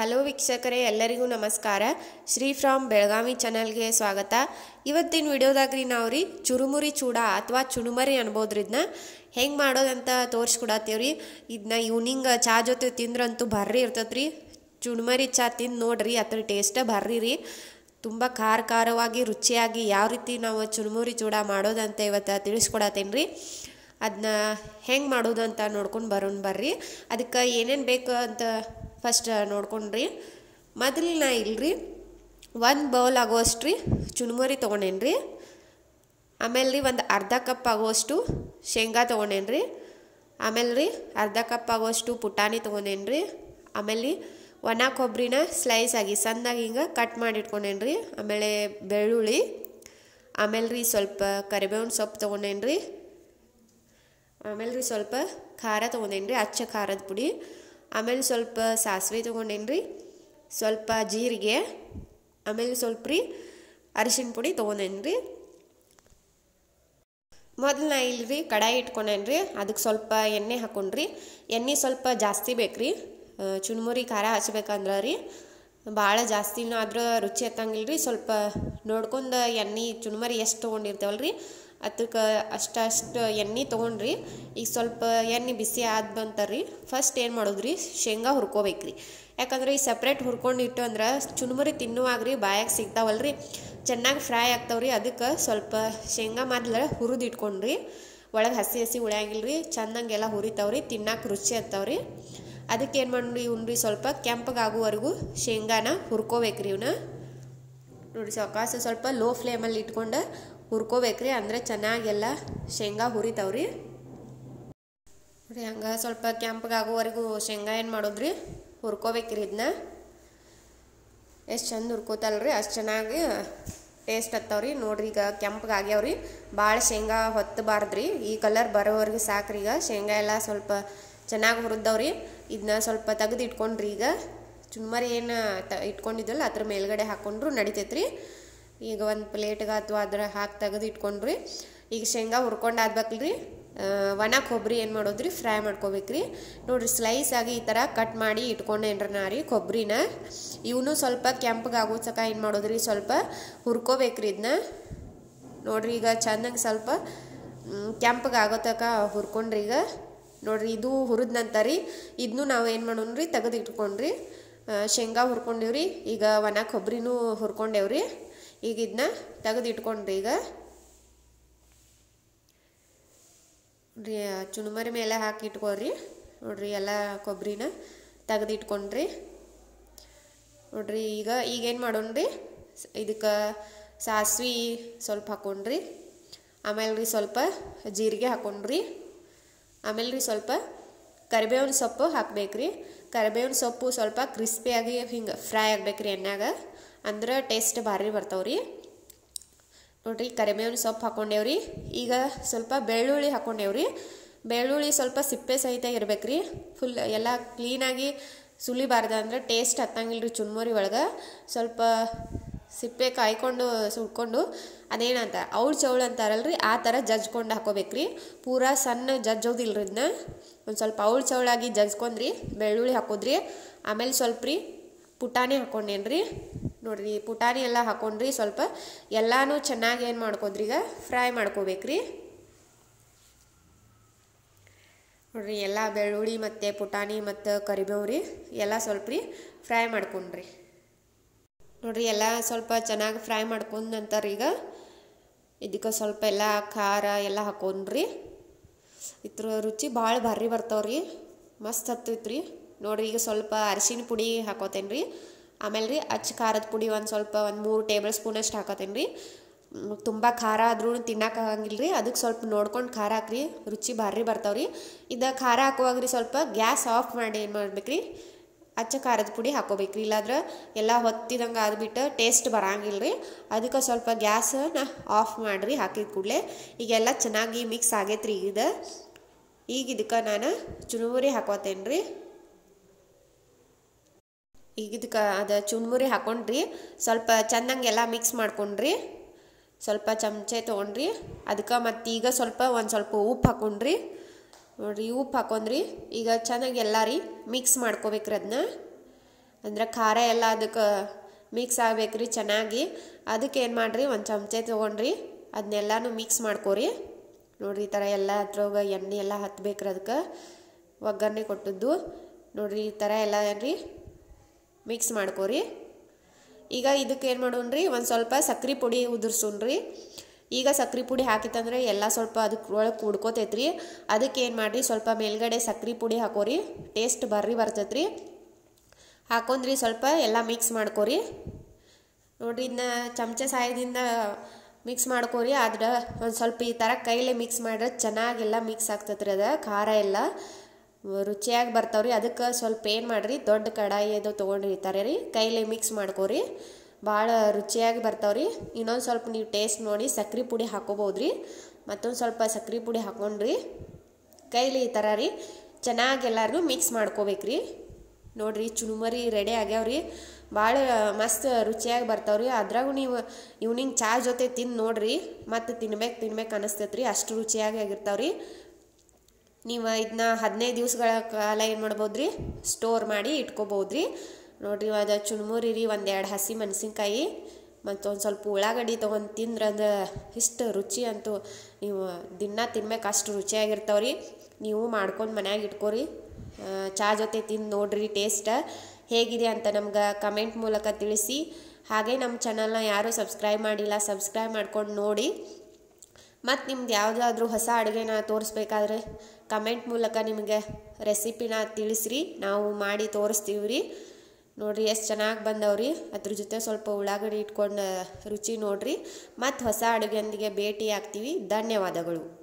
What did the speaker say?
hello ವೀಕ್ಷಕರೇ ಎಲ್ಲರಿಗೂ ನಮಸ್ಕಾರ ಶ್ರೀ ಫ್ರಾಮ್ ಬೆಳಗಾವಿ ಚಾನಲ್ಗೆ ಸ್ವಾಗತ ಇವತ್ತಿನ ವಿಡಿಯೋದಾಗ ರೀ ನಾವು ರೀ ಚುರುಮುರಿ ಚೂಡ ಅಥವಾ ಚುರುಮರಿ ಅನ್ಬೋದ್ರಿ ಇದನ್ನ ಹೆಂಗೆ ಮಾಡೋದಂತ ತೋರಿಸ್ಕೊಡತ್ತೀವ್ರಿ ಇದನ್ನ ಈವ್ನಿಂಗ್ ಚಾ ಜೊತೆ ತಿಂದ್ರಂತೂ ಭರ್ರಿ ಇರ್ತೈತೆ ರೀ ಚುರುಮರಿ ಚಾ ತಿಂದು ನೋಡ್ರಿ ಅದ್ರ ಟೇಸ್ಟ ಭರ್ರಿ ರೀ ತುಂಬ ಖಾರ ಖಾರವಾಗಿ ರುಚಿಯಾಗಿ ಯಾವ ರೀತಿ ನಾವು ಚುರುಮುರಿ ಚೂಡ ಮಾಡೋದಂತ ಇವತ್ತು ತಿಳಿಸ್ಕೊಡತ್ತೇನೆ ರೀ ಅದನ್ನ ಹೆಂಗೆ ಮಾಡೋದು ಅಂತ ನೋಡ್ಕೊಂಡು ಬರೋಣ ಬರ್ರಿ ಅದಕ್ಕೆ ಏನೇನು ಬೇಕು ಅಂತ ಫಸ್ಟ್ ನೋಡ್ಕೊಂಡ್ರಿ ಮೊದಲು ನಾ ಇಲ್ರಿ ಒಂದು ಬೌಲ್ ಆಗೋಷ್ಟು ರೀ ಚುರುಮುರಿ ತೊಗೊಂಡೇನಿ ರೀ ಆಮೇಲೆ ರೀ ಒಂದು ಅರ್ಧ ಕಪ್ ಆಗೋಷ್ಟು ಶೇಂಗಾ ತೊಗೊಂಡೇನಿ ರೀ ಆಮೇಲೆ ರೀ ಅರ್ಧ ಕಪ್ ಆಗೋಷ್ಟು ಪುಟಾಣಿ ತೊಗೊಂಡೇನಿ ರೀ ಆಮೇಲೆ ರೀ ಒಣ ಕೊಬ್ಬರಿನ ಸ್ಲೈಸ್ ಆಗಿ ಸಣ್ಣದಾಗಿ ಹಿಂಗೆ ಕಟ್ ಮಾಡಿ ಇಟ್ಕೊಂಡೇನಿ ರೀ ಆಮೇಲೆ ಬೆಳ್ಳುಳ್ಳಿ ಆಮೇಲೆ ರೀ ಸ್ವಲ್ಪ ಕರಿಬೇವಿನ ಸೊಪ್ಪು ತೊಗೊಂಡೇನಿ ರೀ ಆಮೇಲೆ ರೀ ಸ್ವಲ್ಪ ಖಾರ ತೊಗೊಂಡೇನಿ ರೀ ಅಚ್ಚ ಖಾರದ ಪುಡಿ ಆಮೇಲೆ ಸ್ವಲ್ಪ ಸಾಸಿವೆ ತೊಗೊಂಡೇನಿ ರೀ ಸ್ವಲ್ಪ ಜೀರಿಗೆ ಆಮೇಲೆ ಸ್ವಲ್ಪ ರೀ ಅರಿಶಿನ ಪುಡಿ ತೊಗೊಂಡೇನಿ ರೀ ಮೊದಲು ನಾ ಇಲ್ರಿ ಕಡಾಯಿ ಇಟ್ಕೊಂಡೇನಿ ರೀ ಅದಕ್ಕೆ ಸ್ವಲ್ಪ ಎಣ್ಣೆ ಹಾಕೊಂಡ್ರಿ ಎಣ್ಣೆ ಸ್ವಲ್ಪ ಜಾಸ್ತಿ ಬೇಕು ರೀ ಚುನ್ಮುರಿ ಖಾರ ಹಚ್ಬೇಕಂದ್ರೆ ರೀ ಭಾಳ ಜಾಸ್ತಿನೂ ಆದ್ರೆ ರುಚಿ ಹತ್ತಂಗಿಲ್ಲ ರೀ ಸ್ವಲ್ಪ ನೋಡ್ಕೊಂಡು ಎಣ್ಣೆ ಚುನ್ಮರಿ ಎಷ್ಟು ತೊಗೊಂಡಿರ್ತೇವಲ್ಲ ರೀ ಅದಕ್ಕೆ ಅಷ್ಟಷ್ಟು ಎಣ್ಣೆ ತೊಗೊಂಡ್ರಿ ಈಗ ಸ್ವಲ್ಪ ಎಣ್ಣೆ ಬಿಸಿ ಆದ ಬಂತಾರ್ರಿ ಫಸ್ಟ್ ಏನು ಮಾಡೋದ್ರಿ ಶೇಂಗಾ ಹುರ್ಕೋಬೇಕು ರೀ ಯಾಕಂದ್ರೆ ಈ ಸಪ್ರೇಟ್ ಹುರ್ಕೊಂಡು ಇಟ್ಟು ಅಂದ್ರೆ ಚುನ್ಮುರಿ ತಿನ್ನುವಾಗ ರೀ ಬಾಯಾಗ ಸಿಗ್ತಾವಲ್ರಿ ಚೆನ್ನಾಗಿ ಫ್ರೈ ಆಗ್ತಾವ್ರಿ ಅದಕ್ಕೆ ಸ್ವಲ್ಪ ಶೇಂಗಾ ಮೊದ್ಲು ಹುರಿದು ಇಟ್ಕೊಂಡ್ರಿ ಒಳಗೆ ಹಸಿ ಹಸಿ ಉಳಿಯಂಗಿಲ್ಲ ರೀ ಚೆನ್ನಾಗೆಲ್ಲ ಹುರಿತಾವ್ರಿ ತಿನ್ನಕ್ಕೆ ರುಚಿ ಹತ್ತಾವ್ರಿ ಅದಕ್ಕೆ ಏನು ಮಾಡ್ರಿ ಇವ್ನ್ರಿ ಸ್ವಲ್ಪ ಕೆಂಪಗಾಗುವವರೆಗೂ ಶೇಂಗಾನ ಹುರ್ಕೋಬೇಕ್ರಿ ಇವನ್ನ ನೋಡಿ ಸಾವಕಾಶ ಸ್ವಲ್ಪ ಲೋ ಫ್ಲೇಮಲ್ಲಿ ಇಟ್ಕೊಂಡು ಹುರ್ಕೋಬೇಕ್ರಿ ಅಂದರೆ ಚೆನ್ನಾಗೆಲ್ಲ ಶೇಂಗಾ ಹುರಿತಾವ್ರಿ ನೋಡಿ ಹಂಗೆ ಸ್ವಲ್ಪ ಕೆಂಪಗಾಗೋವರೆಗೂ ಶೇಂಗಾ ಏನು ಮಾಡೋದ್ರಿ ಹುರ್ಕೋಬೇಕ್ರಿ ಇದನ್ನ ಎಷ್ಟು ಚಂದ ಹುರ್ಕೋತಲ್ರಿ ಅಷ್ಟು ಚೆನ್ನಾಗಿ ಟೇಸ್ಟ್ ಹತ್ತವ್ರಿ ನೋಡ್ರಿ ಈಗ ಕೆಂಪಗೆ ಆಗ್ಯಾವ್ರಿ ಭಾಳ ಶೇಂಗಾ ಹೊತ್ತಬಾರ್ದ್ರಿ ಈ ಕಲರ್ ಬರೋವರೆಗೂ ಸಾಕ್ರಿ ಈಗ ಶೇಂಗಾ ಎಲ್ಲ ಸ್ವಲ್ಪ ಚೆನ್ನಾಗಿ ಹುರಿದವ್ರಿ ಇದನ್ನ ಸ್ವಲ್ಪ ತೆಗೆದು ಇಟ್ಕೊಂಡ್ರಿ ಈಗ ಚುಮ್ಮರಿ ಏನು ತ ಇಟ್ಕೊಂಡಿದ್ವಲ್ಲ ಅದ್ರ ಮೇಲ್ಗಡೆ ಹಾಕ್ಕೊಂಡ್ರು ನಡಿತೈತ್ರಿ ಈಗ ಒಂದು ಪ್ಲೇಟ್ಗೆ ಅಥವಾ ಅದ್ರ ಹಾಕಿ ತೆಗೆದು ಇಟ್ಕೊಂಡ್ರಿ ಈಗ ಶೇಂಗಾ ಹುರ್ಕೊಂಡು ಆದ್ಬೇಕಲ್ರಿ ಒಣ ಕೊಬ್ಬರಿ ಏನು ಮಾಡೋದ್ರಿ ಫ್ರೈ ಮಾಡ್ಕೋಬೇಕ್ರಿ ನೋಡ್ರಿ ಸ್ಲೈಸ್ ಆಗಿ ಈ ಥರ ಕಟ್ ಮಾಡಿ ಇಟ್ಕೊಂಡೇನ್ರಿ ನಾ ರೀ ಕೊಬ್ಬರಿನ ಇವನು ಸ್ವಲ್ಪ ಕೆಂಪಗೆ ಆಗೋ ಸಕ ಏನು ಮಾಡೋದ್ರಿ ಸ್ವಲ್ಪ ಹುರ್ಕೋಬೇಕ್ರಿ ಇದನ್ನ ನೋಡ್ರಿ ಈಗ ಚೆನ್ನಾಗಿ ಸ್ವಲ್ಪ ಕೆಂಪಗೆ ಆಗೋ ತಕ ಹುರ್ಕೊಂಡ್ರಿ ಈಗ ನೋಡ್ರಿ ಇದು ಹುರಿದ ನಂತರ ರೀ ಇದನ್ನು ನಾವು ಏನು ಮಾಡೋಣ್ರಿ ತೆಗೆದು ಇಟ್ಕೊಂಡ್ರಿ ಶೇಂಗಾ ಹುರ್ಕೊಂಡಿವ್ರಿ ಈಗ ಒಣ ಕೊಬ್ಬರಿನೂ ಹುರ್ಕೊಂಡೇವ್ರಿ ಈಗ ಇದನ್ನ ತೆಗೆದು ಇಟ್ಕೊಂಡ್ರಿ ಈಗ ನೋಡ್ರಿ ಚುನುಮರಿ ಮೇಲೆ ಹಾಕಿ ಇಟ್ಕೊಳ್ರಿ ನೋಡ್ರಿ ಎಲ್ಲ ಕೊಬ್ಬರಿನ ತೆಗೆದು ಇಟ್ಕೊಂಡ್ರಿ ನೋಡ್ರಿ ಈಗ ಈಗೇನು ಮಾಡೋಣ್ರಿ ಇದಕ್ಕೆ ಸಾಸ್ವೆ ಸ್ವಲ್ಪ ಹಾಕೊಂಡ್ರಿ ಆಮೇಲೆ ರೀ ಸ್ವಲ್ಪ ಜೀರಿಗೆ ಹಾಕೊಂಡ್ರಿ ಆಮೇಲೆ ರೀ ಸ್ವಲ್ಪ ಕರಿಬೇವಿನ ಸೊಪ್ಪು ಹಾಕ್ಬೇಕ್ರಿ ಕರಿಬೇವಿನ ಸೊಪ್ಪು ಸ್ವಲ್ಪ ಕ್ರಿಸ್ಪಿಯಾಗಿ ಹಿಂಗೆ ಫ್ರೈ ಆಗ್ಬೇಕ್ರಿ ಎಣ್ಣೆಗ ಅಂದ್ರೆ ಟೇಸ್ಟ್ ಭಾರಿ ಬರ್ತಾವ್ರಿ ನೋಡ್ರಿ ಕರಿಬೇವಿನ ಸೊಪ್ಪು ಹಾಕೊಂಡೇವ್ರಿ ಈಗ ಸ್ವಲ್ಪ ಬೆಳ್ಳುಳ್ಳಿ ಹಾಕೊಂಡೇವ್ರಿ ಬೆಳ್ಳುಳ್ಳಿ ಸ್ವಲ್ಪ ಸಿಪ್ಪೆ ಸಹಿತ ಇರ್ಬೇಕ್ರಿ ಫುಲ್ ಎಲ್ಲ ಕ್ಲೀನಾಗಿ ಸುಲಿಬಾರ್ದು ಅಂದ್ರೆ ಟೇಸ್ಟ್ ಹತ್ತಂಗಿಲ್ಲ ರೀ ಚುನ್ಮುರಿ ಒಳಗೆ ಸ್ವಲ್ಪ ಸಿಪ್ಪೆ ಕಾಯ್ಕೊಂಡು ಸುಡ್ಕೊಂಡು ಅದೇನಂತ ಅವಳು ಚೌಳು ಅಂತಾರಲ್ರಿ ಆ ಥರ ಜಜ್ಕೊಂಡು ಹಾಕೋಬೇಕ್ರಿ ಪೂರಾ ಸಣ್ಣ ಜಜ್ಜೋದಿಲ್ರಿ ಇದನ್ನ ಒಂದು ಸ್ವಲ್ಪ ಅವಳು ಚೌಳಾಗಿ ಜಜ್ಕೊಂಡ್ರಿ ಬೆಳ್ಳುಳ್ಳಿ ಹಾಕೋದ್ರಿ ಆಮೇಲೆ ಸ್ವಲ್ಪ ರೀ ಪುಟಾಣಿ ಹಾಕೊಂಡೇನ್ರಿ ನೋಡ್ರಿ ಪುಟಾಣಿ ಎಲ್ಲ ಹಾಕೊಂಡ್ರಿ ಸ್ವಲ್ಪ ಎಲ್ಲಾನು ಚೆನ್ನಾಗಿ ಏನು ಮಾಡ್ಕೋದ್ರಿ ಈಗ ಫ್ರೈ ಮಾಡ್ಕೋಬೇಕ್ರಿ ನೋಡ್ರಿ ಎಲ್ಲ ಬೆಳ್ಳುಳ್ಳಿ ಮತ್ತು ಪುಟಾಣಿ ಮತ್ತು ಕರಿಬೇವು ರೀ ಎಲ್ಲ ಸ್ವಲ್ಪ ರೀ ಫ್ರೈ ಮಾಡ್ಕೊಂಡ್ರಿ ನೋಡ್ರಿ ಎಲ್ಲ ಸ್ವಲ್ಪ ಚೆನ್ನಾಗಿ ಫ್ರೈ ಮಾಡ್ಕೊಂಡ ನಂತರ ಈಗ ಇದಕ್ಕೆ ಸ್ವಲ್ಪ ಎಲ್ಲ ಖಾರ ಎಲ್ಲ ಹಾಕೊಂಡ್ರಿ ಇದ್ರ ರುಚಿ ಭಾಳ ಭಾರಿ ಬರ್ತಾವ್ರಿ ಮಸ್ತ್ ಹತ್ತೈತ್ರಿ ನೋಡ್ರಿ ಈಗ ಸ್ವಲ್ಪ ಅರಿಶಿನ ಪುಡಿ ಹಾಕೋತೇನೆ ರೀ ಆಮೇಲೆ ರೀ ಅಚ್ಚ ಖಾರದ ಪುಡಿ ಒಂದು ಸ್ವಲ್ಪ ಒಂದು ಮೂರು ಟೇಬಲ್ ಸ್ಪೂನಷ್ಟು ಹಾಕೋತೇನೆ ರೀ ತುಂಬ ಖಾರ ಆದ್ರೂ ತಿನ್ನಕ್ಕಾಗಂಗಿಲ್ಲ ರೀ ಅದಕ್ಕೆ ಸ್ವಲ್ಪ ನೋಡ್ಕೊಂಡು ಖಾರ ಹಾಕ್ರಿ ರುಚಿ ಭಾರಿ ಬರ್ತಾವ್ರಿ ಇದು ಖಾರ ಹಾಕುವಾಗ ರೀ ಸ್ವಲ್ಪ ಗ್ಯಾಸ್ ಆಫ್ ಮಾಡಿ ಏನು ಮಾಡ್ಬೇಕ್ರಿ ಅಚ್ಚ ಖಾರದ ಪುಡಿ ಹಾಕೋಬೇಕ್ರಿ ಇಲ್ಲಾದ್ರೆ ಎಲ್ಲ ಹೊತ್ತಿದಂಗೆ ಆದ್ಬಿಟ್ಟು ಟೇಸ್ಟ್ ಬರಂಗಿಲ್ಲ ರೀ ಅದಕ್ಕೆ ಸ್ವಲ್ಪ ಗ್ಯಾಸನ್ನ ಆಫ್ ಮಾಡಿರಿ ಹಾಕಿದ ಕೂಡಲೇ ಈಗೆಲ್ಲ ಚೆನ್ನಾಗಿ ಮಿಕ್ಸ್ ಆಗೈತ್ರಿ ಇದು ಈಗ ಇದಕ್ಕೆ ನಾನು ಚುರುಮುರಿ ಹಾಕೋತೇನೆ ರೀ ಈಗ ಇದಕ್ಕೆ ಅದು ಚುರುಮುರಿ ಹಾಕೊಂಡ್ರಿ ಸ್ವಲ್ಪ ಚೆನ್ನಾಗಿ ಎಲ್ಲ ಮಿಕ್ಸ್ ಮಾಡ್ಕೊಂಡ್ರಿ ಸ್ವಲ್ಪ ಚಮಚೆ ತೊಗೊಂಡ್ರಿ ಅದಕ್ಕೆ ಮತ್ತು ಈಗ ಸ್ವಲ್ಪ ಒಂದು ಸ್ವಲ್ಪ ಉಪ್ಪು ಹಾಕೊಂಡ್ರಿ ನೋಡ್ರಿ ಉಪ್ಪು ಹಾಕೊಂಡ್ರಿ ಈಗ ಚೆನ್ನಾಗಿ ಎಲ್ಲ ರೀ ಮಿಕ್ಸ್ ಮಾಡ್ಕೋಬೇಕ್ರಿ ಅದನ್ನ ಅಂದ್ರೆ ಖಾರ ಎಲ್ಲ ಅದಕ್ಕೆ ಮಿಕ್ಸ್ ಆಗ್ಬೇಕ್ರಿ ಚೆನ್ನಾಗಿ ಅದಕ್ಕೆ ಏನು ಮಾಡಿರಿ ಒಂದು ಚಮಚೆ ತೊಗೊಂಡ್ರಿ ಅದನ್ನೆಲ್ಲನೂ ಮಿಕ್ಸ್ ಮಾಡ್ಕೊರಿ ನೋಡ್ರಿ ಈ ಥರ ಎಲ್ಲ ಅದ್ರೊಳಗೆ ಎಣ್ಣೆ ಎಲ್ಲ ಹತ್ಬೇಕ್ರಿ ಅದಕ್ಕೆ ಒಗ್ಗರಣೆ ಕೊಟ್ಟದ್ದು ನೋಡ್ರಿ ಈ ಥರ ಎಲ್ಲ ಏನ್ರಿ ಮಿಕ್ಸ್ ಮಾಡ್ಕೊರಿ ಈಗ ಇದಕ್ಕೆ ಏನು ಮಾಡೋಣ್ರಿ ಒಂದು ಸ್ವಲ್ಪ ಸಕ್ರೆ ಪುಡಿ ಉದುರ್ಸೋಣ್ರಿ ಈಗ ಸಕ್ರೆ ಪುಡಿ ಹಾಕಿತ್ತಂದ್ರೆ ಎಲ್ಲ ಸ್ವಲ್ಪ ಅದಕ್ಕೆ ಒಳಗೆ ಕುಡ್ಕೋತೈತ್ರಿ ಅದಕ್ಕೆ ಏನು ಮಾಡಿರಿ ಸ್ವಲ್ಪ ಮೇಲ್ಗಡೆ ಸಕ್ರೆ ಪುಡಿ ಹಾಕೋರಿ ಟೇಸ್ಟ್ ಬರ್ರಿ ಬರ್ತೈತ್ರಿ ಹಾಕೊಂಡ್ರಿ ಸ್ವಲ್ಪ ಎಲ್ಲ ಮಿಕ್ಸ್ ಮಾಡ್ಕೊರಿ ನೋಡ್ರಿ ಇದನ್ನ ಚಮಚ ಸಹಾಯದಿಂದ ಮಿಕ್ಸ್ ಮಾಡ್ಕೊರಿ ಆದ್ರೆ ಒಂದು ಸ್ವಲ್ಪ ಈ ಥರ ಕೈಲೇ ಮಿಕ್ಸ್ ಮಾಡಿದ್ರೆ ಚೆನ್ನಾಗೆಲ್ಲ ಮಿಕ್ಸ್ ಆಗ್ತೈತ್ರಿ ಅದು ಖಾರ ಎಲ್ಲ ರುಚಿಯಾಗಿ ಬರ್ತಾವ್ರಿ ಅದಕ್ಕೆ ಸ್ವಲ್ಪ ಏನು ಮಾಡಿರಿ ದೊಡ್ಡ ಕಡಾಯಿ ಅದು ತೊಗೊಂಡ್ರಿ ಈ ಥರ ರೀ ಕೈಲೇ ಮಿಕ್ಸ್ ಮಾಡ್ಕೊರಿ ಭಾಳ ರುಚಿಯಾಗಿ ಬರ್ತಾವ್ರಿ ಇನ್ನೊಂದು ಸ್ವಲ್ಪ ನೀವು ಟೇಸ್ಟ್ ನೋಡಿ ಸಕ್ರೆ ಪುಡಿ ಹಾಕೋಬೋದ್ರಿ ಮತ್ತೊಂದು ಸ್ವಲ್ಪ ಸಕ್ರೆ ಪುಡಿ ಹಾಕೊಂಡ್ರಿ ಕೈಲಿ ಈ ಥರ ರೀ ಚೆನ್ನಾಗಿ ಎಲ್ಲರಿಗೂ ಮಿಕ್ಸ್ ಮಾಡ್ಕೋಬೇಕ್ರಿ ನೋಡ್ರಿ ಚುರುಮರಿ ರೆಡಿ ಆಗ್ಯಾವ್ರಿ ಭಾಳ ಮಸ್ತ್ ರುಚಿಯಾಗಿ ಬರ್ತಾವ್ರಿ ಅದ್ರಾಗೂ ನೀವು ಇವ್ನಿಂಗ್ ಚಾ ಜೊತೆ ತಿಂದು ನೋಡ್ರಿ ಮತ್ತು ತಿನ್ಬೇಕು ತಿನ್ಬೇಕು ಅನಿಸ್ತೈತ್ರಿ ಅಷ್ಟು ರುಚಿಯಾಗಿ ಆಗಿರ್ತಾವ್ರಿ ನೀವು ಇದನ್ನ ಹದಿನೈದು ದಿವ್ಸಗಳ ಕಾಲ ಏನು ಮಾಡ್ಬೋದ್ರಿ ಸ್ಟೋರ್ ಮಾಡಿ ಇಟ್ಕೋಬೋದ್ರಿ ನೋಡ್ರಿ ಅದು ಚುರುಮುರಿ ರೀ ಒಂದೆರಡು ಹಸಿ ಮೆಣಸಿನ್ಕಾಯಿ ಮತ್ತು ಒಂದು ಸ್ವಲ್ಪ ಉಳ್ಳಾಗಡ್ಡಿ ತೊಗೊಂಡು ತಿಂದ್ರೆ ಅಂದ್ರೆ ಇಷ್ಟು ರುಚಿ ಅಂತೂ ನೀವು ದಿನ ತಿನ್ಬೇಕು ಅಷ್ಟು ರುಚಿಯಾಗಿರ್ತಾವ್ರಿ ನೀವು ಮಾಡ್ಕೊಂಡು ಮನ್ಯಾಗ ಇಟ್ಕೋರಿ ಚಾ ಜೊತೆ ತಿಂದು ನೋಡ್ರಿ ಟೇಸ್ಟ್ ಹೇಗಿದೆ ಅಂತ ನಮ್ಗೆ ಕಮೆಂಟ್ ಮೂಲಕ ತಿಳಿಸಿ ಹಾಗೆ ನಮ್ಮ ಚಾನಲ್ನ ಯಾರೂ ಸಬ್ಸ್ಕ್ರೈಬ್ ಮಾಡಿಲ್ಲ ಸಬ್ಸ್ಕ್ರೈಬ್ ಮಾಡ್ಕೊಂಡು ನೋಡಿ ಮತ್ತು ನಿಮ್ದು ಯಾವುದಾದ್ರೂ ಹೊಸ ಅಡುಗೆನ ತೋರಿಸ್ಬೇಕಾದ್ರೆ ಕಮೆಂಟ್ ಮೂಲಕ ನಿಮಗೆ ರೆಸಿಪಿನ ತಿಳಿಸ್ರಿ ನಾವು ಮಾಡಿ ತೋರಿಸ್ತೀವಿ ರೀ ನೋಡಿರಿ ಎಷ್ಟು ಚೆನ್ನಾಗಿ ಬಂದವ್ರಿ ಅದ್ರ ಜೊತೆ ಸ್ವಲ್ಪ ಉಳ್ಳಾಗಡ್ಡಿ ಇಟ್ಕೊಂಡು ರುಚಿ ನೋಡ್ರಿ ಮತ್ತು ಹೊಸ ಅಡುಗೆಯೊಂದಿಗೆ ಭೇಟಿ ಆಗ್ತೀವಿ ಧನ್ಯವಾದಗಳು